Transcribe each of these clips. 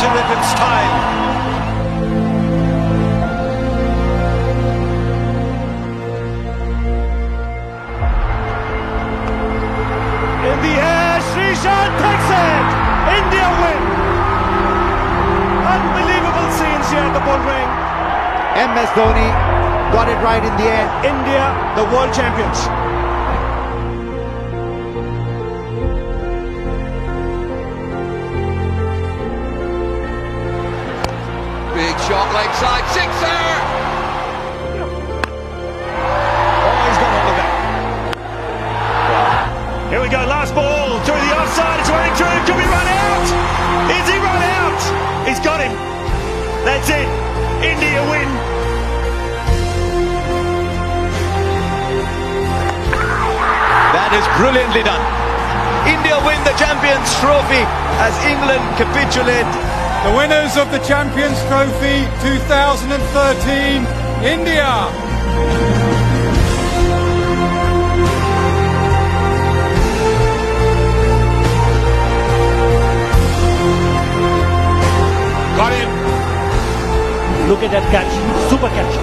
capture it in style. In the air, Srishan takes it! India win! Unbelievable scenes here at the bull ring. MS Dhoni got it right in the end. India, the world champions. Big shot leg side, sixer! Oh, he's gone on the back. Here we go, last ball through the offside. It's running through. Could we run out? Is he run out? He's got him. That's it. India win. That is brilliantly done. India win the Champions Trophy as England capitulate. The winners of the Champions Trophy 2013, India. Got him. Look at that catch. Super catch.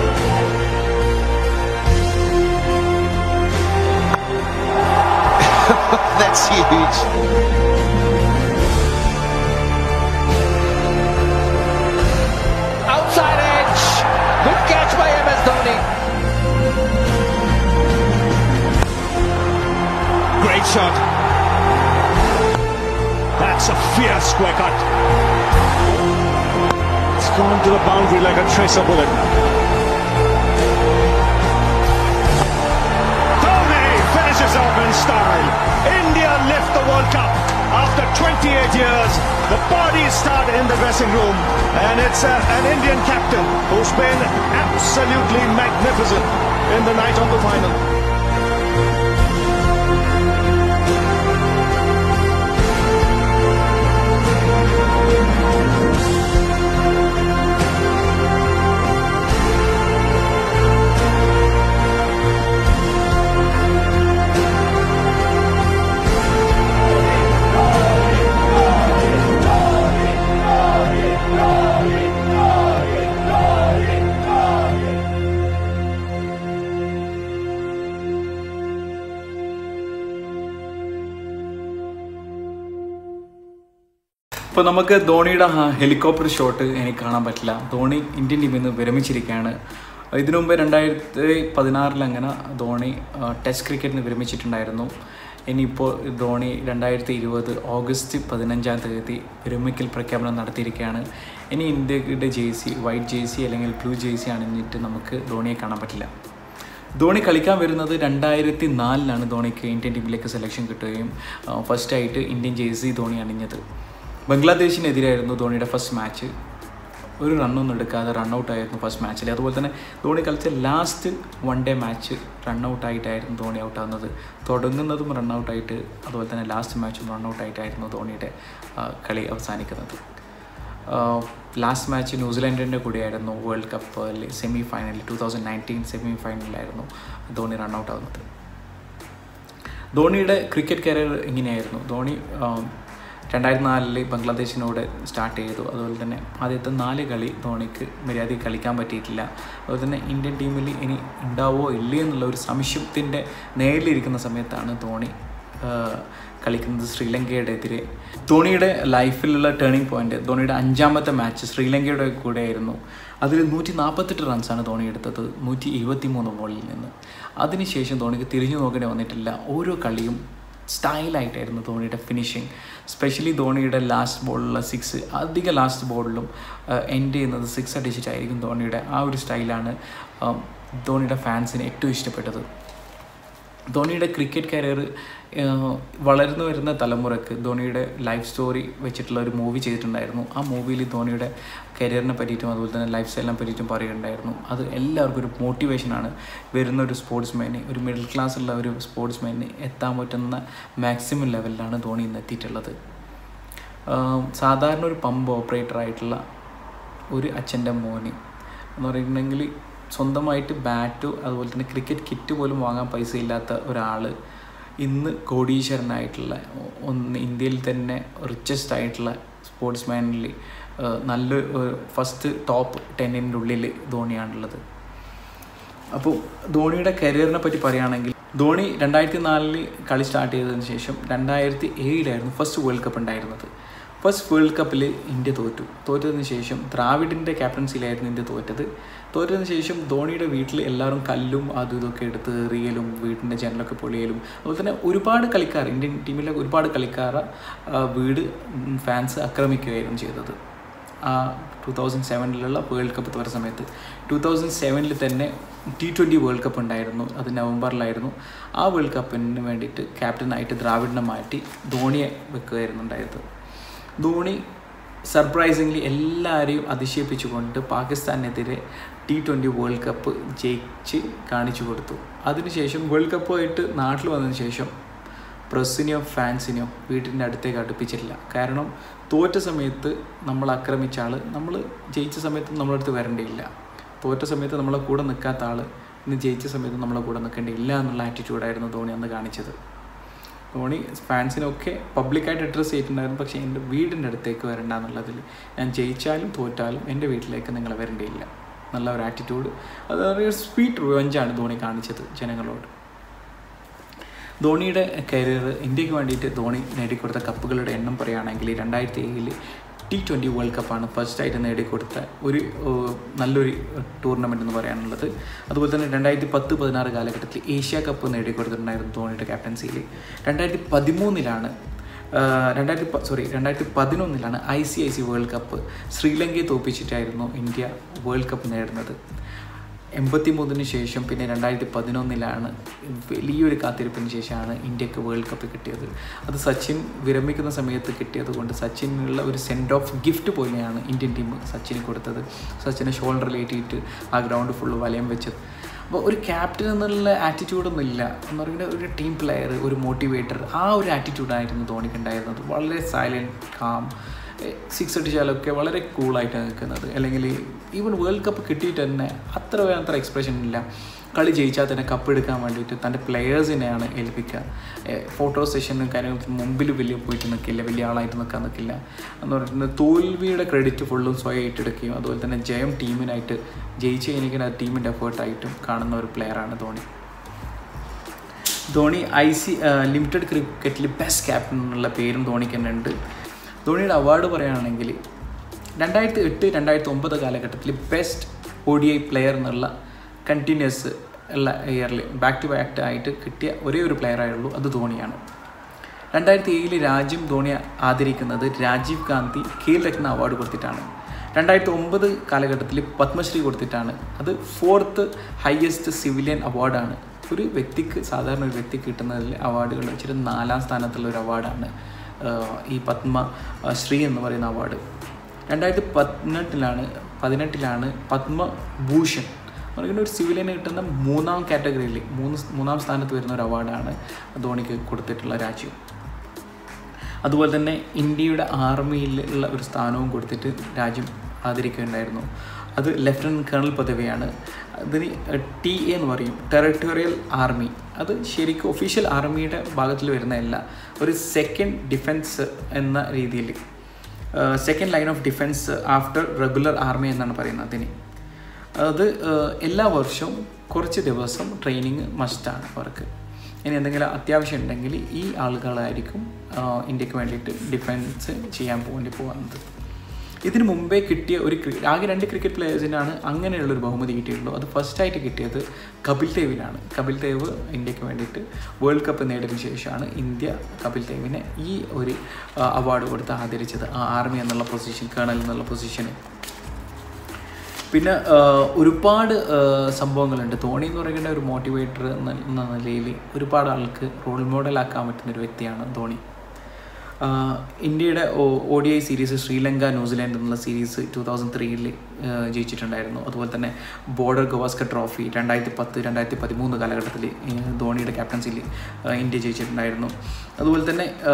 That's huge. Outside edge! Good catch by MS Dhoni. Great shot. That's a fierce square cut. It's gone to the boundary like a tracer bullet. Dhoni finishes off in style. India lift the World Cup. After 28 years, the bodies start in the dressing room. And it's uh, an Indian captain who's been absolutely magnificent in the night of the final. ഇപ്പോൾ നമുക്ക് ധോണിയുടെ ആ helicopter shot എനിക്ക് കാണാൻ പറ്റില്ല Dhoni Indian ടീമിൽ നിന്ന് വിരമിച്ചിരിക്കുകയാണ് ഇതിനു മുമ്പ് രണ്ടായിരത്തി പതിനാറിൽ അങ്ങനെ ധോണി ആ, ടെസ്റ്റ് ക്രിക്കറ്റിന് വിരമിച്ചിട്ടുണ്ടായിരുന്നു ഇനിയിപ്പോൾ ധോണി രണ്ടായിരത്തി ഇരുപത് ഓഗസ്റ്റ് പതിനഞ്ചാം തീയതി വിരമിക്കൽ പ്രഖ്യാപനം നടത്തിയിരിക്കുകയാണ് ഇനി ഇന്ത്യയുടെ ജേഴ്സി വൈറ്റ് ജേഴ്സി അല്ലെങ്കിൽ ബ്ലൂ ജേഴ്സി അണിഞ്ഞിട്ട് നമുക്ക് ധോണിയെ കാണാൻ പറ്റില്ല ധോണി കളിക്കാൻ വരുന്നത് രണ്ടായിരത്തി നാലിലാണ് ധോണിക്ക് ഇന്ത്യൻ ടീമിലേക്ക് സെലക്ഷൻ കിട്ടുകയും ഫസ്റ്റായിട്ട് ഇന്ത്യൻ ജേഴ്സി ധോണി അണിഞ്ഞത് ബംഗ്ലാദേശിനെതിരായിരുന്നു ധോണിയുടെ ഫസ്റ്റ് മാച്ച് ഒരു റണ്ണൊന്നും എടുക്കാതെ റണ്ണൗട്ട് ആയിരുന്നു ഫസ്റ്റ് മാച്ചിൽ അതുപോലെ തന്നെ ധോണി കളിച്ച ലാസ്റ്റ് വൺ ഡേ മാച്ച് റണ്ണൗട്ടായിട്ടായിരുന്നു ധോണി ഔട്ടാകുന്നത് തുടങ്ങുന്നതും റണ്ണൗട്ടായിട്ട് അതുപോലെ തന്നെ ലാസ്റ്റ് മാച്ചും റണ്ണൗട്ടായിട്ടായിരുന്നു ധോണിയുടെ ആ, കളി അവസാനിക്കുന്നത് ലാസ്റ്റ് മാച്ച് ന്യൂസിലാൻഡിൻ്റെ കൂടെയായിരുന്നു വേൾഡ് കപ്പിൽ സെമി ഫൈനലിൽ ടു തൗസൻഡ് നയൻറ്റീൻ സെമി ഫൈനലിലായിരുന്നു ധോണി റണ്ണൗട്ട് ആവുന്നത് ധോണിയുടെ ക്രിക്കറ്റ് കരിയർ ഇങ്ങനെയായിരുന്നു ധോണി രണ്ടായിരത്തി നാലിൽ ബംഗ്ലാദേശിനോട് സ്റ്റാർട്ട് ചെയ്തു അതുപോലെ തന്നെ ആദ്യത്തെ നാല് കളി ധോണിക്ക് മര്യാദയ്ക്ക് കളിക്കാൻ പറ്റിയിട്ടില്ല അതുപോലെ തന്നെ ഇന്ത്യൻ ടീമിൽ ഇനി ഉണ്ടാവോ ഇല്ലേ എന്നുള്ള ഒരു സംശയത്തിൻ്റെ നേരിലിരിക്കുന്ന സമയത്താണ് ധോണി ആ, കളിക്കുന്നത് ശ്രീലങ്കയുടെ എതിരെ ധോണിയുടെ ലൈഫിലുള്ള ടേണിംഗ് പോയിന്റ് ധോണിയുടെ അഞ്ചാമത്തെ മാച്ച് ശ്രീലങ്കയുടെ കൂടെയായിരുന്നു അതിൽ നൂറ്റി നാൽപ്പത്തെട്ട് റൺസാണ് ധോണി എടുത്തത് നൂറ്റി ഇരുപത്തി മൂന്ന് ബോളിൽ നിന്ന് അതിനുശേഷം ധോണിക്ക് തിരിഞ്ഞു നോക്കേണ്ടി വന്നിട്ടില്ല ഓരോ കളിയും സ്റ്റൈലായിട്ടായിരുന്നു ധോണിയുടെ ഫിനിഷിങ് സ്പെഷ്യലി ധോണിയുടെ ലാസ്റ്റ് ബോളിലുള്ള സിക്സ് അധിക ലാസ്റ്റ് ബോളിലും എൻഡ് ചെയ്യുന്നത് സിക്സ് അടിച്ചിട്ടായിരിക്കും ധോണിയുടെ ആ ഒരു സ്റ്റൈലാണ് ആ, ധോണിയുടെ ഫാൻസിന് ഏറ്റവും ഇഷ്ടപ്പെട്ടത് ധോണിയുടെ ക്രിക്കറ്റ് കരിയർ വളർന്നു വരുന്ന തലമുറക്ക് ധോണിയുടെ ലൈഫ് സ്റ്റോറി വെച്ചിട്ടുള്ള ഒരു മൂവി ചെയ്തിട്ടുണ്ടായിരുന്നു ആ മൂവിയിൽ ധോണിയുടെ കരിയറിനെ പറ്റിയിട്ടും അതുപോലെ തന്നെ ലൈഫ് സ്റ്റൈലിനെ പറ്റിയിട്ടും പറയുന്നുണ്ടായിരുന്നു അത് എല്ലാവർക്കും ഒരു മോട്ടിവേഷനാണ് വരുന്ന ഒരു സ്പോർട്സ്മാന് ഒരു മിഡിൽ ക്ലാസ് ഉള്ള ഒരു സ്പോർട്സ്മാന് എത്താൻ പറ്റുന്ന മാക്സിമം ലെവലിലാണ് ധോണി ഇന്ന് എത്തിയിട്ടുള്ളത് ആം, സാധാരണ ഒരു പമ്പ് ഓപ്പറേറ്റർ ആയിട്ടുള്ള ഒരു അച്ഛൻ്റെ മോന് എന്ന് പറയുന്നുണ്ടെങ്കിൽ സ്വന്തമായിട്ട് ബാറ്റോ അതുപോലെ തന്നെ ക്രിക്കറ്റ് കിറ്റ് പോലും വാങ്ങാൻ പൈസ ഇല്ലാത്ത ഒരാൾ ഇന്ന് കോടീശ്വരനായിട്ടുള്ള ഒന്ന് ഇന്ത്യയിൽ തന്നെ റിച്ചസ്റ്റ് ആയിട്ടുള്ള സ്പോർട്സ്മാനിൽ നല്ല ഫസ്റ്റ് ടോപ്പ് ടെന്നിൻ്റെ ഉള്ളിൽ ധോണിയാണുള്ളത് അപ്പോൾ ധോണിയുടെ കരിയറിനെ പറ്റി പറയുകയാണെങ്കിൽ ധോണി രണ്ടായിരത്തി നാലിൽ കളി സ്റ്റാർട്ട് ചെയ്തതിന് ശേഷം രണ്ടായിരത്തി ഏഴിലായിരുന്നു ഫസ്റ്റ് വേൾഡ് കപ്പ് ഉണ്ടായിരുന്നത് ഫസ്റ്റ് വേൾഡ് കപ്പിൽ ഇന്ത്യ തോറ്റു തോറ്റതിന് ശേഷം ദ്രാവിഡിൻ്റെ ക്യാപ്റ്റൻസിയിലായിരുന്നു ഇന്ത്യ തോറ്റത് തോറ്റതിന് ശേഷം ധോണിയുടെ വീട്ടിൽ എല്ലാവരും കല്ലും അതും ഇതൊക്കെ എടുത്ത് എറിയലും വീടിൻ്റെ ജനലൊക്കെ പൊളിയലും അതുപോലെ തന്നെ ഒരുപാട് കളിക്കാർ ഇന്ത്യൻ ടീമിലെ ഒരുപാട് കളിക്കാർ വീട് ഫാൻസ് ആക്രമിക്കുകയായിരുന്നു ചെയ്തത് ആ ടു തൗസൻഡ് സെവനിലുള്ള വേൾഡ് കപ്പ് തോറ്റ സമയത്ത് ടു തൗസൻഡ് സെവനിൽ തന്നെ ടി ട്വൻ്റി വേൾഡ് കപ്പ് ഉണ്ടായിരുന്നു അത് നവംബറിലായിരുന്നു ആ വേൾഡ് കപ്പിന് വേണ്ടിയിട്ട് ക്യാപ്റ്റനായിട്ട് ദ്രാവിഡിനെ മാറ്റി ധോണിയെ വെക്കുകയായിരുന്നു ഉണ്ടായത് ധോണി സർപ്രൈസിംഗ്ലി എല്ലാവരെയും അതിശയിപ്പിച്ചുകൊണ്ട് പാകിസ്ഥാനെതിരെ ടി ട്വൻ്റി വേൾഡ് കപ്പ് ജയിച്ച് കാണിച്ചു കൊടുത്തു അതിനുശേഷം വേൾഡ് കപ്പുമായിട്ട് നാട്ടിൽ വന്നതിന് ശേഷം പ്രസ്സിനെയോ ഫാൻസിനെയോ വീട്ടിൻ്റെ അടുത്തേക്ക് അടുപ്പിച്ചിട്ടില്ല കാരണം തോറ്റ സമയത്ത് നമ്മൾ ആക്രമിച്ച ആൾ നമ്മൾ ജയിച്ച സമയത്ത് നമ്മളെ അടുത്ത് വരേണ്ടിയില്ല തോറ്റ സമയത്ത് നമ്മളെ കൂടെ നിൽക്കാത്ത ആൾ ഇന്ന് ജയിച്ച സമയത്ത് നമ്മളെ കൂടെ നിൽക്കേണ്ടിയില്ല എന്നുള്ള ആറ്റിറ്റ്യൂഡായിരുന്നു ധോണി അന്ന് കാണിച്ചത് ധോണി ഫാൻസിനൊക്കെ പബ്ലിക്കായിട്ട് അഡ്രസ്സ് ചെയ്തിട്ടുണ്ടായിരുന്നു പക്ഷേ എൻ്റെ വീടിൻ്റെ അടുത്തേക്ക് വരണ്ട എന്നുള്ളതിൽ ഞാൻ ജയിച്ചാലും തോറ്റാലും എൻ്റെ വീട്ടിലേക്ക് നിങ്ങൾ വരേണ്ടിയില്ല എന്നുള്ള ഒരു ആറ്റിറ്റ്യൂഡ് അത് ഒരു സ്വീറ്റ് റിവഞ്ചാണ് ധോണി കാണിച്ചത് ജനങ്ങളോട് ധോണിയുടെ കരിയർ ഇന്ത്യക്ക് വേണ്ടിയിട്ട് ധോണി നേടിക്കൊടുത്ത കപ്പുകളുടെ എണ്ണം പറയുകയാണെങ്കിൽ രണ്ടായിരത്തി ഏഴിൽ ടി ട്വൻ്റി വേൾഡ് കപ്പാണ് ഫസ്റ്റായിട്ട് നേടിക്കൊടുത്ത ഒരു ഏഹ്, നല്ലൊരു ടൂർണമെൻ്റ് എന്ന് പറയാനുള്ളത് അതുപോലെ തന്നെ രണ്ടായിരത്തി പത്ത് പതിനാറ് കാലഘട്ടത്തിൽ ഏഷ്യ കപ്പ് നേടിക്കൊടുത്തിട്ടുണ്ടായിരുന്നു ധോണിയുടെ ക്യാപ്റ്റൻസിയിൽ രണ്ടായിരത്തി പതിമൂന്നിലാണ് രണ്ടായിരത്തി സോറി രണ്ടായിരത്തി പതിനൊന്നിലാണ് I C I C world cup ശ്രീലങ്കയെ തോപ്പിച്ചിട്ടായിരുന്നു ഇന്ത്യ വേൾഡ് കപ്പ് നേടുന്നത് എൺപത്തി മൂന്നിന് ശേഷം പിന്നെ രണ്ടായിരത്തി പതിനൊന്നിലാണ് വലിയൊരു കാത്തിരിപ്പിന് ശേഷമാണ് ഇന്ത്യക്ക് വേൾഡ് കപ്പ് കിട്ടിയത് അത് സച്ചിൻ വിരമിക്കുന്ന സമയത്ത് കിട്ടിയത് കൊണ്ട് സച്ചിനുള്ള ഒരു സെൻഡ് ഓഫ് ഗിഫ്റ്റ് പോലെയാണ് ഇന്ത്യൻ ടീം സച്ചിന് കൊടുത്തത് സച്ചിനെ ഷോൾഡറിൽ ഏറ്റിയിട്ട് ആ ഗ്രൗണ്ട് ഫുള്ള് വലയം വെച്ചത് അപ്പോൾ ഒരു ക്യാപ്റ്റൻ എന്നുള്ള ആറ്റിറ്റ്യൂഡൊന്നും ഇല്ല എന്ന് പറയുന്നത് ഒരു ടീം പ്ലെയർ ഒരു മോട്ടിവേറ്റർ ആ ഒരു ആറ്റിറ്റ്യൂഡായിരുന്നു ധോണിക്ക് ഉണ്ടായിരുന്നത് വളരെ സൈലൻറ്റ് കാം സിക്സ് അടിച്ചാലൊക്കെ വളരെ കൂളായിട്ട് നിൽക്കുന്നത് അല്ലെങ്കിൽ ഈവൻ വേൾഡ് കപ്പ് കിട്ടിയിട്ട് തന്നെ അത്ര വേണ്ടത്ര എക്സ്പ്രഷൻ ഇല്ല കളി ജയിച്ചാൽ തന്നെ കപ്പ് എടുക്കാൻ വേണ്ടിയിട്ട് തൻ്റെ പ്ലെയേഴ്സിനെയാണ് ഏൽപ്പിക്കുക ഫോട്ടോ സെഷനും കാര്യങ്ങൾക്ക് മുമ്പിൽ വലിയ പോയിട്ട് നിൽക്കില്ല വലിയ ആളായിട്ട് നിൽക്കാൻ നിൽക്കില്ല എന്ന് പറയുന്നത് തോൽവിയുടെ ക്രെഡിറ്റ് ഫുള്ളും സ്വയം ഏറ്റെടുക്കുകയും അതുപോലെ തന്നെ ജയം ടീമിനായിട്ട് ജയിച്ച് കഴിഞ്ഞാൽ അത് ടീമിൻ്റെ എഫേർട്ടായിട്ടും കാണുന്ന ഒരു പ്ലെയറാണ് Dhoni Dhoni I C limited ക്രിക്കറ്റിൽ ബെസ്റ്റ് ക്യാപ്റ്റൻ എന്നുള്ള പേരും ധോണിക്ക് തന്നെ ഉണ്ട് ധോണിയുടെ അവാർഡ് പറയുകയാണെങ്കിൽ രണ്ടായിരത്തി എട്ട് രണ്ടായിരത്തി ഒമ്പത് കാലഘട്ടത്തിൽ best O D I player എന്നുള്ള കണ്ടിന്യൂസ് ഉള്ള ഇയറിൽ ബാക്ക് ടു ബാക്ക് ആയിട്ട് കിട്ടിയ ഒരേ ഒരു പ്ലെയർ ആയുള്ളൂ അത് ധോണിയാണ് രണ്ടായിരത്തി ഏഴിൽ രാജ്യം ധോണിയെ ആദരിക്കുന്നത് രാജീവ് ഗാന്ധി ഖേൽ രത്ന അവാർഡ് കൊടുത്തിട്ടാണ് രണ്ടായിരത്തി ഒമ്പത് കാലഘട്ടത്തിൽ പത്മശ്രീ കൊടുത്തിട്ടാണ് അത് ഫോർത്ത് ഹയസ്റ്റ് സിവിലിയൻ അവാർഡാണ് ഒരു വ്യക്തിക്ക് സാധാരണ ഒരു വ്യക്തിക്ക് കിട്ടുന്നതിൽ അവാർഡുകൾ വെച്ചിട്ട് നാലാം സ്ഥാനത്തുള്ള ഒരു അവാർഡാണ് ഈ പത്മ ആ, ശ്രീ എന്ന് പറയുന്ന അവാർഡ് രണ്ടായിരത്തി പതിനെട്ടിലാണ് പതിനെട്ടിലാണ് പത്മഭൂഷൺ എന്ന് പറയുന്ന ഒരു സിവിലിയന് കിട്ടുന്ന മൂന്നാം കാറ്റഗറിയിൽ മൂന്ന് മൂന്നാം സ്ഥാനത്ത് വരുന്ന ഒരു അവാർഡാണ് ധോണിക്ക് കൊടുത്തിട്ടുള്ള രാജ്യം അതുപോലെ തന്നെ ഇന്ത്യയുടെ ആർമിയിലുള്ള ഒരു സ്ഥാനവും കൊടുത്തിട്ട് രാജ്യം ആദരിക്കുകയുണ്ടായിരുന്നു അത് ലെഫ്റ്റനൻറ്റ് കേണൽ പദവിയാണ് അതിന് ടി എ എന്ന് പറയും ടെറിട്ടോറിയൽ ആർമി അത് ശരിക്കും ഒഫീഷ്യൽ ആർമിയുടെ ഭാഗത്തിൽ വരുന്നതല്ല ഒരു സെക്കൻഡ് ഡിഫൻസ് എന്ന രീതിയിൽ second line of defence after regular army എന്നാണ് പറയുന്നത് അതിന് അത് ഏഹ്, എല്ലാ വർഷവും കുറച്ച് ദിവസം ട്രെയിനിങ് മസ്റ്റാണ് അവർക്ക് ഇനി എന്തെങ്കിലും അത്യാവശ്യം ഉണ്ടെങ്കിൽ ഈ ആളുകളായിരിക്കും ആഹ്, ഇന്ത്യക്ക് വേണ്ടിയിട്ട് ഡിഫൻസ് ചെയ്യാൻ വേണ്ടി പോകുന്നത് ഇതിന് മുമ്പേ കിട്ടിയ ഒരു ക്രി- ആകെ രണ്ട് ക്രിക്കറ്റ് പ്ലേയേഴ്സിനാണ് അങ്ങനെയുള്ളൊരു ബഹുമതി കിട്ടിയിട്ടുള്ളൂ അത് ഫസ്റ്റായിട്ട് കിട്ടിയത് കപിൽ ദേവിനാണ് കപിൽ ദേവ് ഇന്ത്യക്ക് വേണ്ടിയിട്ട് വേൾഡ് കപ്പ് നേടിയതിനു ശേഷമാണ് ഇന്ത്യ കപിൽ ദേവിനെ ഈ ഒരു അവാർഡ് കൊടുത്ത് ആദരിച്ചത് ആ ആർമി എന്നുള്ള പൊസിഷൻ കേണൽ എന്നുള്ള പൊസിഷന് പിന്നെ ആ, ഒരുപാട് ആ, സംഭവങ്ങളുണ്ട് ധോണി എന്ന് പറയുന്ന ഒരു മോട്ടിവേറ്റർ എന്ന എന്ന നിലയിൽ ഒരുപാട് ആൾക്ക് റോൾ മോഡലാക്കാൻ പറ്റുന്ന ഒരു വ്യക്തിയാണ് ധോണി ആ, ഇന്ത്യയുടെ O D I series Sri Lanka New Zealand എന്നുള്ള സീരീസ് ടു തൗസൻഡ് ത്രീയിൽ ജയിച്ചിട്ടുണ്ടായിരുന്നു അതുപോലെ തന്നെ ബോർഡർ ഗവാസ്കർ ട്രോഫി രണ്ടായിരത്തി പത്ത് രണ്ടായിരത്തി പതിമൂന്ന് കാലഘട്ടത്തിൽ ധോണിയുടെ ക്യാപ്റ്റൻസിയിൽ ഇന്ത്യ ജയിച്ചിട്ടുണ്ടായിരുന്നു അതുപോലെ തന്നെ ആ,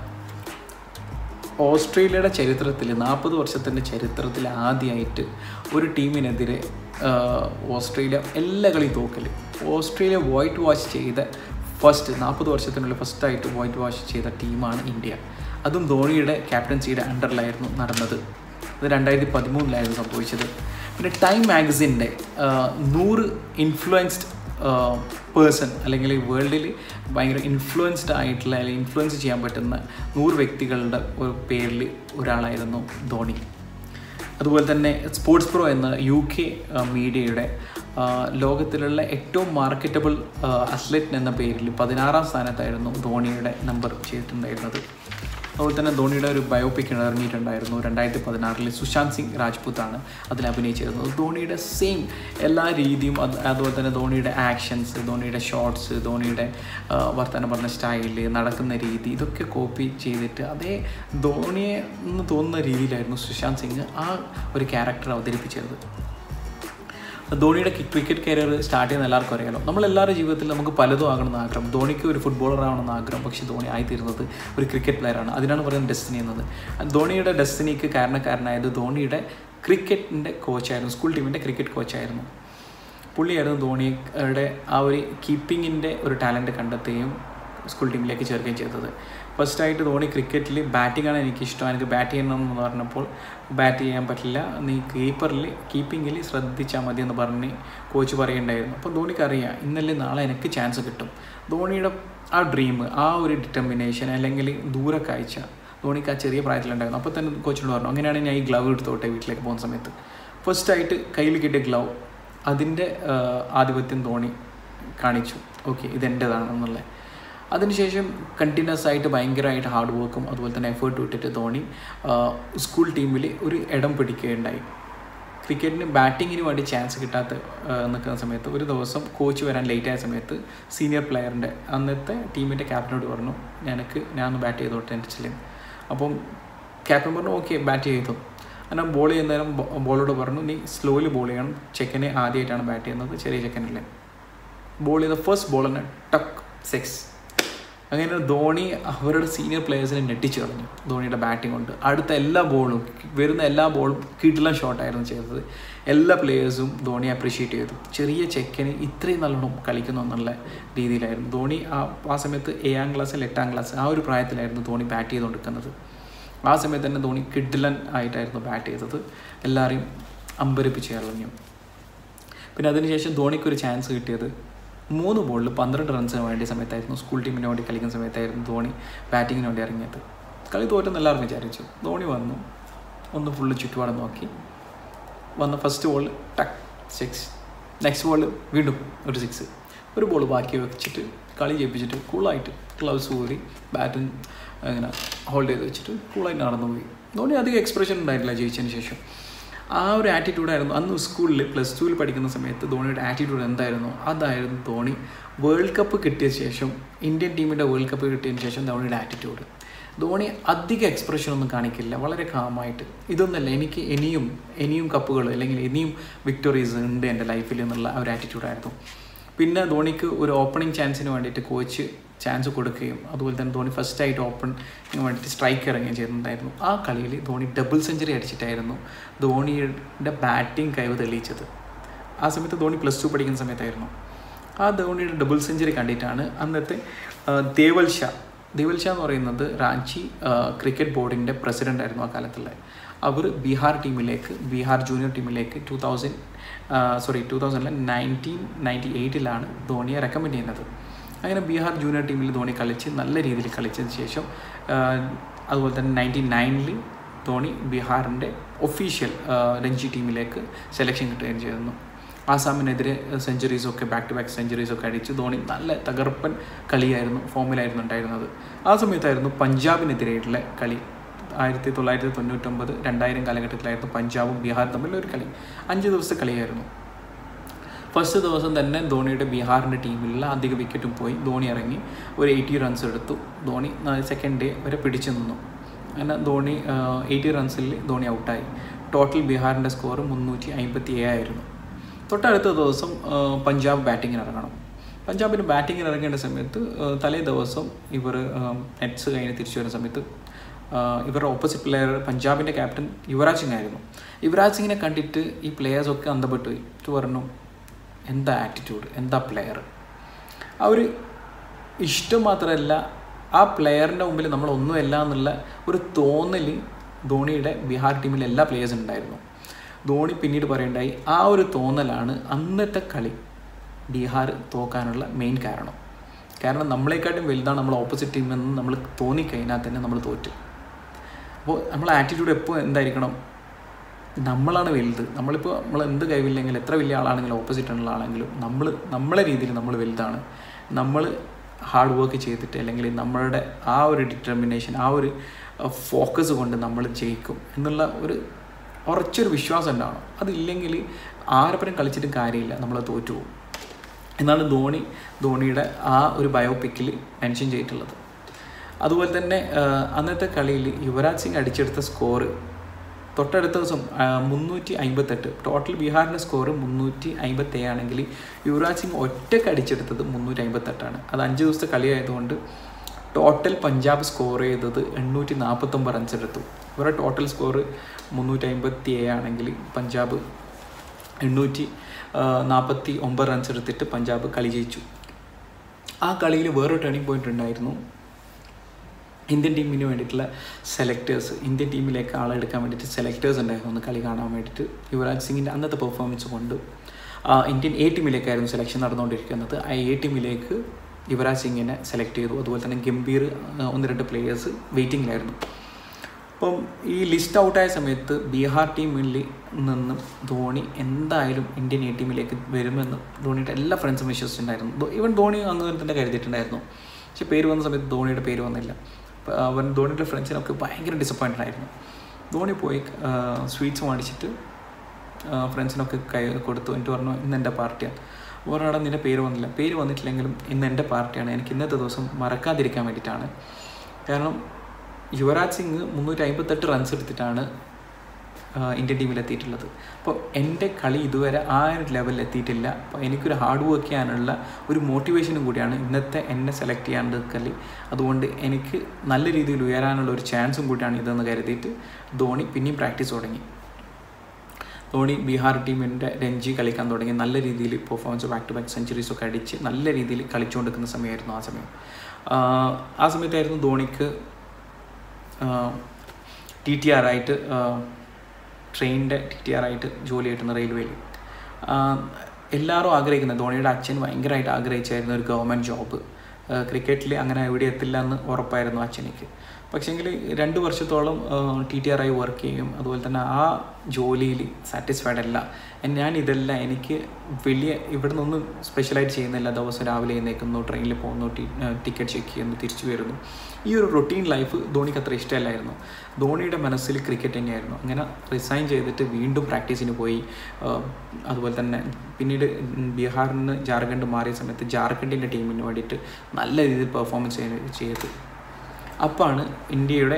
ഓസ്ട്രേലിയയുടെ ചരിത്രത്തിൽ നാൽപ്പത് വർഷത്തിൻ്റെ ചരിത്രത്തിൽ ആദ്യമായിട്ട് ഒരു ടീമിനെതിരെ ആഹ്, ഓസ്ട്രേലിയ എല്ലാ കളിയും തോക്കൽ ഓസ്ട്രേലിയ വൈറ്റ് വാഷ് ചെയ്ത ഫസ്റ്റ് നാൽപ്പത് വർഷത്തിനുള്ളിൽ ഫസ്റ്റായിട്ട് വൈറ്റ് വാഷ് ചെയ്ത ടീമാണ് ഇന്ത്യ അതും ധോണിയുടെ ക്യാപ്റ്റൻസിയുടെ അണ്ടറിലായിരുന്നു നടന്നത് അത് രണ്ടായിരത്തി പതിമൂന്നിലായിരുന്നു സംഭവിച്ചത് പിന്നെ ടൈം മാഗസിൻ്റെ നൂറ് ഇൻഫ്ലുവൻസ്ഡ് പേഴ്സൺ അല്ലെങ്കിൽ വേൾഡിൽ ഭയങ്കര ഇൻഫ്ലുവൻസ്ഡ് ആയിട്ടുള്ള അല്ലെങ്കിൽ ഇൻഫ്ലുവൻസ് ചെയ്യാൻ പറ്റുന്ന നൂറ് വ്യക്തികളുടെ ഒരു പേരിൽ ഒരാളായിരുന്നു ധോണി അതുപോലെ തന്നെ സ്പോർട്സ് പ്രോ എന്ന യു കെ മീഡിയയുടെ ആ, ലോകത്തിലുള്ള ഏറ്റവും മാർക്കറ്റബിൾ അത്ലറ്റ് എന്ന പേരിൽ പതിനാറാം സ്ഥാനത്തായിരുന്നു ധോണിയുടെ നമ്പർ ചെയ്തിട്ടുണ്ടായിരുന്നത് അതുപോലെ തന്നെ ധോണിയുടെ ഒരു ബയോപിക് ഇറങ്ങിയിട്ടുണ്ടായിരുന്നു രണ്ടായിരത്തി പതിനാറിൽ സുശാന്ത് സിംഗ് രാജ്പൂത്താണ് അതിൽ അഭിനയിച്ചിരുന്നത് ധോണിയുടെ സെയിം എല്ലാ രീതിയും അത് അതുപോലെ തന്നെ ധോണിയുടെ ആക്ഷൻസ് ധോണിയുടെ ഷോർട്സ് ധോണിയുടെ ആ, വർത്തമാനം പറഞ്ഞ സ്റ്റൈല് നടക്കുന്ന രീതി ഇതൊക്കെ കോപ്പി ചെയ്തിട്ട് അതേ ധോണിയെ എന്ന് തോന്നുന്ന രീതിയിലായിരുന്നു സുശാന്ത് സിംഗ് ആ ഒരു ക്യാരക്ടർ അവതരിപ്പിച്ചത് ധോണിയുടെ ക്രിക്കറ്റ് കരിയർ സ്റ്റാർട്ട് ചെയ്യുന്ന എല്ലാവർക്കും അറിയാലോ നമ്മളെല്ലാവരുടെ ജീവിതത്തിൽ നമുക്ക് പലതും ആകണമെന്ന് ആഗ്രഹം ധോണിക്ക് ഒരു ഫുട്ബോളർ ആവണമെന്ന് ആഗ്രഹം പക്ഷേ ധോണി ആയിത്തീരുന്നത് ഒരു ക്രിക്കറ്റ് പ്ലെയറാണ് അതിനാണ് പറയുന്നത് ഡെസ്റ്റിനി എന്നത് ധോണിയുടെ ഡെസ്റ്റിനിക്ക് കാരണക്കാരനായത് ധോണിയുടെ ക്രിക്കറ്റിൻ്റെ കോച്ചായിരുന്നു സ്കൂൾ ടീമിൻ്റെ ക്രിക്കറ്റ് കോച്ചായിരുന്നു പുള്ളിയായിരുന്നു ധോണിയുടെ ആ ഒരു കീപ്പിങ്ങിൻ്റെ ഒരു ടാലൻറ്റ് കണ്ടെത്തുകയും സ്കൂൾ ടീമിലേക്ക് ചേർക്കുകയും ചെയ്തത് ഫസ്റ്റായിട്ട് ധോണി ക്രിക്കറ്റിൽ ബാറ്റിംഗ് ആണ് എനിക്കിഷ്ടം എനിക്ക് ബാറ്റ് ചെയ്യണം എന്ന് പറഞ്ഞപ്പോൾ ബാറ്റ് ചെയ്യാൻ പറ്റില്ല നീ കീപ്പറിൽ കീപ്പിങ്ങിൽ ശ്രദ്ധിച്ചാൽ മതി എന്ന് പറഞ്ഞ് കോച്ച് പറയുണ്ടായിരുന്നു അപ്പോൾ ധോണിക്ക് അറിയാം ഇന്നലെ നാളെ എനിക്ക് ചാൻസ് കിട്ടും ധോണിയുടെ ആ ഡ്രീം ആ ഒരു ഡിറ്റർമിനേഷൻ അല്ലെങ്കിൽ ദൂരക്കാഴ്ച ധോണിക്ക് ആ ചെറിയ പ്രായത്തിലുണ്ടായിരുന്നു അപ്പോൾ തന്നെ കോച്ചിനോട് പറഞ്ഞു അങ്ങനെയാണെങ്കിൽ ഞാൻ ഈ ഗ്ലൗ എടുത്തോട്ടെ വീട്ടിലേക്ക് പോകുന്ന സമയത്ത് ഫസ്റ്റായിട്ട് കയ്യിൽ കിട്ടിയ ഗ്ലൗ അതിൻ്റെ ആധിപത്യം ധോണി കാണിച്ചു ഓക്കെ ഇതെൻ്റെതാണെന്നുള്ളത് അതിനുശേഷം കണ്ടിന്യൂസ് ആയിട്ട് ഭയങ്കരമായിട്ട് ഹാർഡ് വർക്കും അതുപോലെ തന്നെ എഫേർട്ട് ഇട്ടിട്ട് ധോണി ആ, സ്കൂൾ ടീമിൽ ഒരു ഇടം പിടിക്കുകയുണ്ടായി ക്രിക്കറ്റിന് ബാറ്റിങ്ങിന് വേണ്ടി ചാൻസ് കിട്ടാത്ത ആ, നിൽക്കുന്ന സമയത്ത് ഒരു ദിവസം കോച്ച് വരാൻ ലേറ്റ് ആയ സമയത്ത് സീനിയർ പ്ലെയറിൻ്റെ അന്നത്തെ ടീമിൻ്റെ ക്യാപ്റ്റനോട് പറഞ്ഞു എനിക്ക് ഞാൻ ഒന്ന് ബാറ്റ് ചെയ്തോട്ടെ എൻ്റെ ചില്ലും അപ്പം ക്യാപ്റ്റൻ പറഞ്ഞു ഓക്കെ ബാറ്റ് ചെയ്തു എന്നാൽ ബോൾ ചെയ്യുന്നേരം ബോളോട് പറഞ്ഞു നീ സ്ലോയിൽ ബോൾ ചെയ്യണം ചെക്കനെ ആദ്യമായിട്ടാണ് ബാറ്റ് ചെയ്യുന്നത് ചെറിയ ചെക്കനല്ലേ ബോൾ ചെയ്ത ഫസ്റ്റ് ബോൾ തന്നെ ടക്ക് സിക്സ് അങ്ങനെ ധോണി അവരുടെ സീനിയർ പ്ലേയേഴ്സിനെ ഞെട്ടിച്ചു കളഞ്ഞു ധോണിയുടെ ബാറ്റിംഗ് കൊണ്ട് അടുത്ത എല്ലാ ബോളും വരുന്ന എല്ലാ ബോളും കിട്ടില്ല ഷോട്ടായിരുന്നു ചെയ്തത് എല്ലാ പ്ലേയേഴ്സും ധോണി അപ്രീഷിയേറ്റ് ചെയ്തു ചെറിയ ചെക്കന് ഇത്രയും നല്ലോണം കളിക്കുന്നു എന്നുള്ള രീതിയിലായിരുന്നു ധോണി ആ ആ സമയത്ത് ഏഴാം ക്ലാസ് അല്ലെങ്കിൽ എട്ടാം ക്ലാസ് ആ ഒരു പ്രായത്തിലായിരുന്നു ധോണി ബാറ്റ് ചെയ്തുകൊണ്ടിരിക്കുന്നത് ആ സമയത്ത് തന്നെ ധോണി കിഡിലൻ ആയിട്ടായിരുന്നു ബാറ്റ് ചെയ്തത് എല്ലാവരെയും അമ്പരിപ്പിച്ച് കളഞ്ഞു പിന്നെ അതിനുശേഷം ധോണിക്ക് ഒരു ചാൻസ് കിട്ടിയത് മൂന്ന് ബോളിൽ പന്ത്രണ്ട് റൺസിന് വേണ്ടിയ സമയത്തായിരുന്നു സ്കൂൾ ടീമിന് വേണ്ടി കളിക്കുന്ന സമയത്തായിരുന്നു ധോണി ബാറ്റിങ്ങിന് വേണ്ടി ഇറങ്ങിയത് കളി തോറ്റെന്ന് എല്ലാവരും വിചാരിച്ചു ധോണി വന്നു ഒന്ന് ഫുള്ള് ചുറ്റുപാട് നോക്കി വന്ന ഫസ്റ്റ് ബോൾ ടക്ക് സിക്സ് നെക്സ്റ്റ് ബോൾ വീണ്ടും ഒരു സിക്സ് ഒരു ബോൾ ബാക്കി വെച്ചിട്ട് കളി ജയിപ്പിച്ചിട്ട് കൂളായിട്ട് ഗ്ലൗസ് ഊരി ബാറ്റും ഇങ്ങനെ ഹോൾഡ് ചെയ്ത് വെച്ചിട്ട് കൂളായിട്ട് നടന്നു പോയി ധോണി അധികം എക്സ്പ്രഷൻ ഉണ്ടായിട്ടില്ല ജയിച്ചതിന് ശേഷം ആ ഒരു ആറ്റിറ്റ്യൂഡായിരുന്നു അന്ന് സ്കൂളിൽ പ്ലസ് ടുവിൽ പഠിക്കുന്ന സമയത്ത് ധോണിയുടെ ആറ്റിറ്റ്യൂഡ് എന്തായിരുന്നു അതായിരുന്നു ധോണി വേൾഡ് കപ്പ് കിട്ടിയ ശേഷം ഇന്ത്യൻ ടീമിൻ്റെ വേൾഡ് കപ്പ് കിട്ടിയതിന് ശേഷം ധോണിയുടെ ആറ്റിറ്റ്യൂഡ് ധോണി അധിക എക്സ്പ്രഷൻ ഒന്നും കാണിക്കില്ല വളരെ കാമായിട്ട് ഇതൊന്നല്ല എനിക്ക് ഇനിയും ഇനിയും കപ്പുകൾ അല്ലെങ്കിൽ ഇനിയും വിക്ടറീസ് ഉണ്ട് എൻ്റെ ലൈഫിൽ എന്നുള്ള ആ ഒരു ആറ്റിറ്റ്യൂഡായിരുന്നു പിന്നെ ധോണിക്ക് ഒരു ഓപ്പണിംഗ് ചാൻസിന് വേണ്ടിയിട്ട് കോച്ച് ചാൻസ് കൊടുക്കുകയും അതുപോലെ തന്നെ ധോണി ഫസ്റ്റ് ആയിട്ട് ഓപ്പണിന് വേണ്ടിയിട്ട് സ്ട്രൈക്ക് ഇറങ്ങുകയും ചെയ്തിട്ടുണ്ടായിരുന്നു ആ കളിയിൽ ധോണി ഡബിൾ സെഞ്ചുറി അടിച്ചിട്ടായിരുന്നു ധോണിയുടെ ബാറ്റിംഗ് കഴിവ് തെളിയിച്ചത് ആ സമയത്ത് ധോണി പ്ലസ് ടു പഠിക്കുന്ന സമയത്തായിരുന്നു ആ ധോണിയുടെ ഡബിൾ സെഞ്ചുറി കണ്ടിട്ടാണ് അന്നത്തെ ആ, ദേവൽ ഷാ ദേവൽ ഷാ എന്ന് പറയുന്നത് റാഞ്ചി ആ, ക്രിക്കറ്റ് ബോർഡിൻ്റെ പ്രസിഡൻ്റ് ആയിരുന്നു ആ കാലത്തുള്ള അവർ ബീഹാർ ടീമിലേക്ക് ബീഹാർ ജൂനിയർ ടീമിലേക്ക് ടു തൗസൻഡ് സോറി ടു തൗസൻഡിൽ നയൻറ്റീൻ നയൻറ്റി എയ്റ്റിലാണ് ധോണിയെ റെക്കമെൻഡ് ചെയ്യുന്നത് അങ്ങനെ ബീഹാർ ജൂനിയർ ടീമിൽ ധോണി കളിച്ച് നല്ല രീതിയിൽ കളിച്ചതിന് ശേഷം ആ, അതുപോലെ തന്നെ നയൻറ്റി നയനിൽ ധോണി ബീഹാറിൻ്റെ ഒഫീഷ്യൽ രഞ്ജി ടീമിലേക്ക് സെലക്ഷൻ കിട്ടുകയും ചെയ്തിരുന്നു ആസാമിനെതിരെ സെഞ്ചുറീസ് ഒക്കെ ബാക്ക് ടു ബാക്ക് സെഞ്ചുറീസ് ഒക്കെ അടിച്ച് ധോണി നല്ല തകർപ്പൻ കളിയായിരുന്നു ഫോമിലായിരുന്നു ഉണ്ടായിരുന്നത് ആ സമയത്തായിരുന്നു പഞ്ചാബിനെതിരെയുള്ള കളി ആയിരത്തി തൊള്ളായിരത്തി തൊണ്ണൂറ്റൊമ്പത് രണ്ടായിരം കാലഘട്ടത്തിലായിരുന്നു പഞ്ചാബും ബീഹാറും തമ്മിലുള്ള ഒരു കളി അഞ്ച് ദിവസത്തെ കളിയായിരുന്നു ഫസ്റ്റ് ദിവസം തന്നെ ധോണിയുടെ ബീഹാറിൻ്റെ ടീമിലുള്ള അധിക വിക്കറ്റും പോയി ധോണി ഇറങ്ങി ഒരു എയ്റ്റി റൺസ് എടുത്തു ധോണി സെക്കൻഡ് ഡേ വരെ പിടിച്ചു നിന്നു അങ്ങനെ ധോണി എയ്റ്റി റൺസിൽ ധോണി ഔട്ടായി ടോട്ടൽ ബീഹാറിൻ്റെ സ്കോർ മുന്നൂറ്റി അമ്പത്തി ഏഴായിരുന്നു തൊട്ടടുത്ത ദിവസം ആ, പഞ്ചാബ് ബാറ്റിങ്ങിന് ഇറങ്ങണം പഞ്ചാബിന് ബാറ്റിങ്ങിന് ഇറങ്ങേണ്ട സമയത്ത് ആ, തലേ ദിവസം ഇവർ നെറ്റ്സ് കഴിഞ്ഞ് തിരിച്ചു വരുന്ന സമയത്ത് ആ, ഇവരുടെ ഓപ്പോസിറ്റ് പ്ലെയർ പഞ്ചാബിൻ്റെ ക്യാപ്റ്റൻ യുവരാജ് സിംഗ് ആയിരുന്നു യുവരാജ് സിംഗിനെ കണ്ടിട്ട് ഈ പ്ലെയേഴ്സൊക്കെ അന്തപ്പെട്ടു പോയി ഇത് പറഞ്ഞു എന്താ ആറ്റിറ്റ്യൂഡ് എന്താ പ്ലെയർ ആ ഒരു ഇഷ്ടം മാത്രമല്ല ആ പ്ലെയറിൻ്റെ മുമ്പിൽ നമ്മൾ ഒന്നുമല്ല എന്നുള്ള ഒരു തോന്നൽ ധോണിയുടെ ബീഹാർ ടീമിലെ എല്ലാ പ്ലേയേഴ്സിനും ഉണ്ടായിരുന്നു ധോണി പിന്നീട് പറയണ്ടായി ആ ഒരു തോന്നലാണ് അന്നത്തെ കളി ബീഹാർ തോക്കാനുള്ള മെയിൻ കാരണം കാരണം നമ്മളെക്കാട്ടും വലുതാണ് നമ്മൾ ഓപ്പോസിറ്റ് ടീമെന്ന് നമ്മൾ തോന്നിക്കഴിഞ്ഞാൽ തന്നെ നമ്മൾ തോറ്റു അപ്പോൾ നമ്മളെ ആറ്റിറ്റ്യൂഡ് എപ്പോൾ എന്തായിരിക്കണം നമ്മളാണ് വലുത് നമ്മളിപ്പോൾ നമ്മൾ എന്ത് കഴിവില്ലെങ്കിൽ എത്ര വലിയ ആളാണെങ്കിലും ഓപ്പോസിറ്റ് ഉള്ള ആളാണെങ്കിലും നമ്മൾ നമ്മളെ രീതിയിൽ നമ്മൾ വലുതാണ് നമ്മൾ ഹാർഡ് വർക്ക് ചെയ്തിട്ട് അല്ലെങ്കിൽ നമ്മളുടെ ആ ഒരു ഡിറ്റർമിനേഷൻ ആ ഒരു ഫോക്കസ് കൊണ്ട് നമ്മൾ ജയിക്കും എന്നുള്ള ഒരു ഉറച്ചൊരു വിശ്വാസം ഉണ്ടാവണം അതില്ലെങ്കിൽ ആരപ്പരം കളിച്ചിട്ടും കാര്യമില്ല നമ്മൾ തോറ്റു പോകും എന്നാണ് ധോണി ധോണിയുടെ ആ ഒരു ബയോപിക്കിൽ മെൻഷൻ ചെയ്തിട്ടുള്ളത് അതുപോലെ തന്നെ ആ, അന്നത്തെ കളിയിൽ യുവരാജ് സിംഗ് അടിച്ചെടുത്ത സ്കോറ് തൊട്ടടുത്ത ദിവസം മുന്നൂറ്റി അമ്പത്തെട്ട് ടോട്ടൽ ബീഹാറിൻ്റെ സ്കോർ മുന്നൂറ്റി അമ്പത്തി ആണെങ്കിൽ യുവരാജ് സിംഗ് ഒറ്റയ്ക്ക് അടിച്ചെടുത്തത് മുന്നൂറ്റി അമ്പത്തെട്ടാണ് അത് അഞ്ച് ദിവസത്തെ കളിയായതുകൊണ്ട് ടോട്ടൽ പഞ്ചാബ് സ്കോർ ചെയ്തത് എണ്ണൂറ്റി നാൽപ്പത്തൊമ്പത് റൺസ് എടുത്തു ഇവരുടെ ടോട്ടൽ സ്കോർ മുന്നൂറ്റി അമ്പത്തി ഏഴാണെങ്കിൽ പഞ്ചാബ് എണ്ണൂറ്റി നാൽപ്പത്തി ഒമ്പത് റൺസ് എടുത്തിട്ട് പഞ്ചാബ് കളി ജയിച്ചു ആ കളിയിൽ വേറൊരു ടേണിംഗ് പോയിന്റ് ഉണ്ടായിരുന്നു ഇന്ത്യൻ ടീമിന് വേണ്ടിയിട്ടുള്ള സെലക്ടേഴ്സ് ഇന്ത്യൻ ടീമിലേക്ക് ആളെ എടുക്കാൻ വേണ്ടിയിട്ട് സെലക്ടേഴ്സ് ഉണ്ടായിരുന്നു ഒന്ന് കളി കാണാൻ വേണ്ടിയിട്ട് യുവരാജ് സിംഗിൻ്റെ അന്നത്തെ പെർഫോമൻസ് കൊണ്ട് ആ, ഇന്ത്യൻ എ ടീമിലേക്കായിരുന്നു സെലക്ഷൻ നടന്നുകൊണ്ടിരിക്കുന്നത് ആ എ ടീമിലേക്ക് യുവരാജ് സിംഗിനെ സെലക്ട് ചെയ്തു അതുപോലെ തന്നെ ഗംഭീർ ആ, ഒന്ന് രണ്ട് പ്ലേയേഴ്സ് വെയിറ്റിംഗിലായിരുന്നു അപ്പം ഈ ലിസ്റ്റ് ഔട്ടായ സമയത്ത് ബീഹാർ ടീമിൽ നിന്നും ധോണി എന്തായാലും ഇന്ത്യൻ എ ടീമിലേക്ക് വരുമെന്ന് ധോണിയുടെ എല്ലാ ഫ്രണ്ട്സും വിശ്വസിച്ചിട്ടുണ്ടായിരുന്നു ദോ- ഈവൻ ധോണി അങ്ങനെ തന്നെ കരുതിയിട്ടുണ്ടായിരുന്നു പക്ഷെ പേര് വന്ന സമയത്ത് ധോണിയുടെ പേര് വന്നില്ല അപ്പോൾ അവൻ ധോണിയുടെ ഫ്രണ്ട്സിനൊക്കെ ഭയങ്കര ഡിസപ്പോയിൻറ്റഡ് ആയിരുന്നു ധോണി പോയി സ്വീറ്റ്സ് മേടിച്ചിട്ട് ഫ്രണ്ട്സിനൊക്കെ കൈ കൊടുത്തു എന്നിട്ട് പറഞ്ഞു ഇന്ന് എൻ്റെ പാർട്ടിയാണ് ഒരാടെ നിൻ്റെ പേര് വന്നില്ല പേര് വന്നിട്ടില്ലെങ്കിലും ഇന്ന് എൻ്റെ പാർട്ടിയാണ് എനിക്ക് ഇന്നത്തെ ദിവസം മറക്കാതിരിക്കാൻ വേണ്ടിയിട്ടാണ് കാരണം യുവരാജ് സിംഗ് മുന്നൂറ്റി അമ്പത്തെട്ട് റൺസ് എടുത്തിട്ടാണ് ആ, ഇന്ത്യൻ ടീമിൽ എത്തിയിട്ടുള്ളത് അപ്പോൾ എൻ്റെ കളി ഇതുവരെ ആ ഒരു ലെവലിൽ എത്തിയിട്ടില്ല അപ്പോൾ എനിക്കൊരു ഹാർഡ് വർക്ക് ചെയ്യാനുള്ള ഒരു മോട്ടിവേഷനും കൂടിയാണ് ഇന്നത്തെ എന്നെ സെലക്ട് ചെയ്യാണ്ട് കളി അതുകൊണ്ട് എനിക്ക് നല്ല രീതിയിൽ ഉയരാനുള്ള ഒരു ചാൻസും കൂടിയാണ് ഇതെന്ന് കരുതിയിട്ട് ധോണി പിന്നെയും പ്രാക്ടീസ് തുടങ്ങി ധോണി ബീഹാർ ടീമിൻ്റെ രഞ്ജി കളിക്കാൻ തുടങ്ങി നല്ല രീതിയിൽ performance back to back centuries ഒക്കെ അടിച്ച് നല്ല രീതിയിൽ കളിച്ചുകൊണ്ടിരിക്കുന്ന സമയമായിരുന്നു ആ സമയം ആ, ആ സമയത്തായിരുന്നു ധോണിക്ക് ടി ടി ആർ ആയിട്ട് ട്രെയിനിൻ്റെ ടി ടി ആർ ആയിട്ട് ജോലി കിട്ടുന്ന റെയിൽവേയിൽ എല്ലാവരും ആഗ്രഹിക്കുന്നത് ധോണിയുടെ അച്ഛൻ ഭയങ്കരമായിട്ട് ആഗ്രഹിച്ചായിരുന്നു ഒരു ഗവൺമെൻറ് ജോബ് ക്രിക്കറ്റിൽ അങ്ങനെ എവിടെ എത്തില്ല എന്ന് ഉറപ്പായിരുന്നു അച്ഛനിക്ക് പക്ഷേങ്കിൽ രണ്ട് വർഷത്തോളം ടി ടി ആർ ആയി വർക്ക് ചെയ്യും അതുപോലെ തന്നെ ആ ജോലിയിൽ സാറ്റിസ്ഫൈഡ് അല്ല എൻ- ഞാൻ ഇതെല്ലാം എനിക്ക് വലിയ ഇവിടെ നിന്നൊന്നും സ്പെഷ്യലായിട്ട് ചെയ്യുന്നില്ല ദിവസം രാവിലെ എഴുന്നേക്കുന്നു ട്രെയിനിൽ പോകുന്നു ടിക്കറ്റ് ചെക്ക് ചെയ്യുന്നു തിരിച്ചു വരുന്നു ഈ ഒരു റൊട്ടീൻ ലൈഫ് ധോണിക്ക് അത്ര ഇഷ്ടമല്ലായിരുന്നു ധോണിയുടെ മനസ്സിൽ ക്രിക്കറ്റ് തന്നെയായിരുന്നു അങ്ങനെ റിസൈൻ ചെയ്തിട്ട് വീണ്ടും പ്രാക്ടീസിന് പോയി ആ, അതുപോലെ തന്നെ പിന്നീട് ബീഹാറിൽ നിന്ന് ജാർഖണ്ഡ് മാറിയ സമയത്ത് ജാർഖണ്ഡിൻ്റെ ടീമിന് വേണ്ടിയിട്ട് നല്ല രീതിയിൽ പെർഫോമൻസ് ചെയ്ത് അപ്പാണ് ഇന്ത്യയുടെ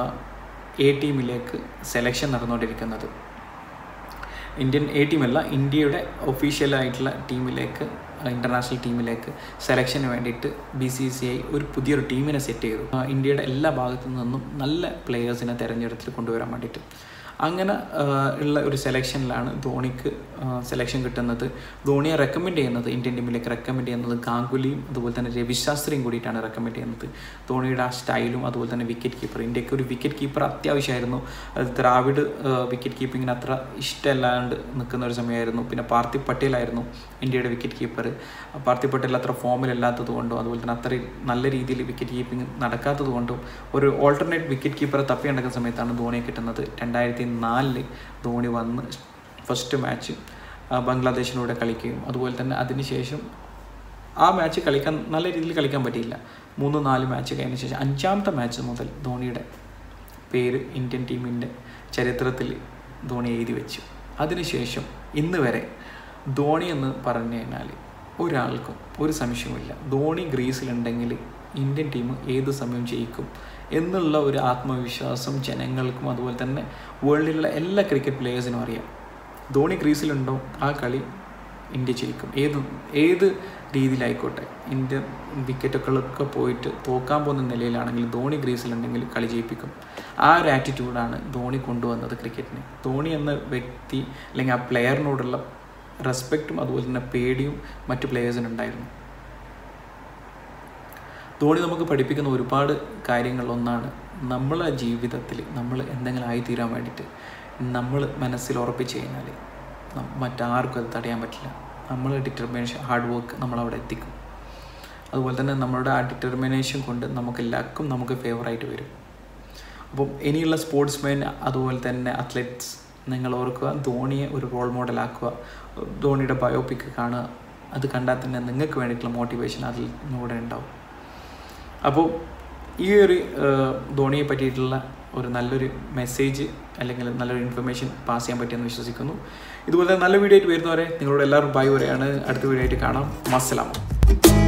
എ ടീമിലേക്ക് സെലക്ഷൻ നടന്നുകൊണ്ടിരിക്കുന്നത് ഇന്ത്യൻ എ ടീമല്ല ഇന്ത്യയുടെ ഒഫീഷ്യലായിട്ടുള്ള ടീമിലേക്ക് ഇൻ്റർനാഷണൽ ടീമിലേക്ക് സെലക്ഷന് വേണ്ടിയിട്ട് ബി സി സി ഐ ഒരു പുതിയൊരു ടീമിനെ സെറ്റ് ചെയ്തു ആ, ഇന്ത്യയുടെ എല്ലാ ഭാഗത്തു നിന്നും നല്ല പ്ലെയേഴ്സിനെ തിരഞ്ഞെടുത്ത് കൊണ്ടുവരാൻ വേണ്ടിയിട്ട് അങ്ങനെ ആ, ഉള്ള ഒരു സെലക്ഷനിലാണ് ധോണിക്ക് സെലക്ഷൻ കിട്ടുന്നത് ധോണിയെ റെക്കമെൻഡ് ചെയ്യുന്നത് ഇന്ത്യൻ ടീമിലേക്ക് റെക്കമെൻഡ് ചെയ്യുന്നത് ഗാംഗുലിയും അതുപോലെ തന്നെ രവിശാസ്ത്രിയും കൂടിയിട്ടാണ് റെക്കമെൻഡ് ചെയ്യുന്നത് ധോണിയുടെ ആ സ്റ്റൈലും അതുപോലെ തന്നെ വിക്കറ്റ് കീപ്പർ ഇന്ത്യക്ക് ഒരു വിക്കറ്റ് കീപ്പർ അത്യാവശ്യമായിരുന്നു അത് ദ്രാവിഡ് വിക്കറ്റ് കീപ്പിങ്ങിന് അത്ര ഇഷ്ടമല്ലാണ്ട് നിൽക്കുന്ന ഒരു സമയമായിരുന്നു പിന്നെ പാർത്ഥിവ് പട്ടേലായിരുന്നു ഇന്ത്യയുടെ വിക്കറ്റ് കീപ്പർ പാർത്ഥിവ് പട്ടേൽ അത്ര ഫോമിലല്ലാത്തത് കൊണ്ടും അതുപോലെ തന്നെ അത്ര നല്ല രീതിയിൽ വിക്കറ്റ് കീപ്പിംഗ് നടക്കാത്തത് കൊണ്ടും ഒരു ഓൾട്ടർനേറ്റ് വിക്കറ്റ് കീപ്പറെ തപ്പി നടക്കുന്ന സമയത്താണ് ധോണിയെ കിട്ടുന്നത് രണ്ടായിരത്തി നാലില് ധോണി വന്ന് ഫസ്റ്റ് മാച്ച് ബംഗ്ലാദേശിലൂടെ കളിക്കുകയും അതുപോലെ തന്നെ അതിനുശേഷം ആ മാച്ച് കളിക്കാൻ നല്ല രീതിയിൽ കളിക്കാൻ പറ്റിയില്ല മൂന്ന് നാല് മാച്ച് കഴിഞ്ഞ ശേഷം അഞ്ചാമത്തെ മാച്ച് മുതൽ ധോണിയുടെ പേര് ഇന്ത്യൻ ടീമിൻ്റെ ചരിത്രത്തിൽ ധോണി എഴുതി വെച്ചു അതിനുശേഷം ഇന്ന് വരെ ധോണി എന്ന് പറഞ്ഞു കഴിഞ്ഞാൽ ഒരാൾക്കും ഒരു സംശയവുമില്ല ധോണി ഗ്രീസിലുണ്ടെങ്കിൽ ഇന്ത്യൻ ടീം ഏത് സമയം ജയിക്കും എന്നുള്ള ഒരു ആത്മവിശ്വാസം ജനങ്ങൾക്കും അതുപോലെ തന്നെ വേൾഡിലുള്ള എല്ലാ ക്രിക്കറ്റ് പ്ലേയേഴ്സിനും അറിയാം ധോണി ക്രീസിലുണ്ടോ ആ കളി ഇന്ത്യ ജയിക്കും ഏത് ഏത് രീതിയിലായിക്കോട്ടെ ഇന്ത്യ വിക്കറ്റുകളൊക്കെ പോയിട്ട് തോക്കാൻ പോകുന്ന നിലയിലാണെങ്കിൽ ധോണി ഗ്രീസിലുണ്ടെങ്കിൽ കളി ജയിപ്പിക്കും ആ ഒരു ആറ്റിറ്റ്യൂഡാണ് ധോണി കൊണ്ടുവന്നത് ക്രിക്കറ്റിന് ധോണി എന്ന വ്യക്തി അല്ലെങ്കിൽ ആ പ്ലെയറിനോടുള്ള റെസ്പെക്റ്റും അതുപോലെ തന്നെ പേടിയും മറ്റു പ്ലെയേഴ്സിനുണ്ടായിരുന്നു ധോണി നമുക്ക് പഠിപ്പിക്കുന്ന ഒരുപാട് കാര്യങ്ങൾ ഒന്നാണ് നമ്മളെ ജീവിതത്തിൽ നമ്മൾ എന്തെങ്കിലും ആയിത്തീരാൻ വേണ്ടിയിട്ട് നമ്മൾ മനസ്സിൽ ഉറപ്പിച്ച് കഴിഞ്ഞാൽ നം- മറ്റാർക്കും അത് തടയാൻ പറ്റില്ല നമ്മൾ ഡിറ്റർമിനേഷൻ ഹാർഡ് വർക്ക് നമ്മളവിടെ എത്തിക്കും അതുപോലെ തന്നെ നമ്മളുടെ ആ ഡിറ്റർമിനേഷൻ കൊണ്ട് നമുക്ക് എല്ലാവർക്കും നമുക്ക് ഫേവറായിട്ട് വരും അപ്പം ഇനിയുള്ള സ്പോർട്സ്മാൻ അതുപോലെ തന്നെ അത്ലറ്റ്സ് നിങ്ങൾ ഓർക്കുക ധോണിയെ ഒരു റോൾ മോഡലാക്കുക ധോണിയുടെ ബയോപിക് കാണുക അത് കണ്ടാൽ തന്നെ നിങ്ങൾക്ക് വേണ്ടിയിട്ടുള്ള മോട്ടിവേഷൻ അതിൽ കൂടെ ഉണ്ടാവും അപ്പോൾ ഈ ഒരു ഏഹ്, ധോണിയെ പറ്റിയിട്ടുള്ള ഒരു നല്ലൊരു മെസ്സേജ് അല്ലെങ്കിൽ നല്ലൊരു ഇൻഫർമേഷൻ പാസ് ചെയ്യാൻ പറ്റിയെന്ന് വിശ്വസിക്കുന്നു ഇതുപോലെ നല്ല വീഡിയോ ആയിട്ട് വരുന്നവരെ നിങ്ങളോട് എല്ലാവരും ബൈ വരെയാണ് അടുത്ത വീഡിയോ ആയിട്ട് കാണാം മസ്സലാം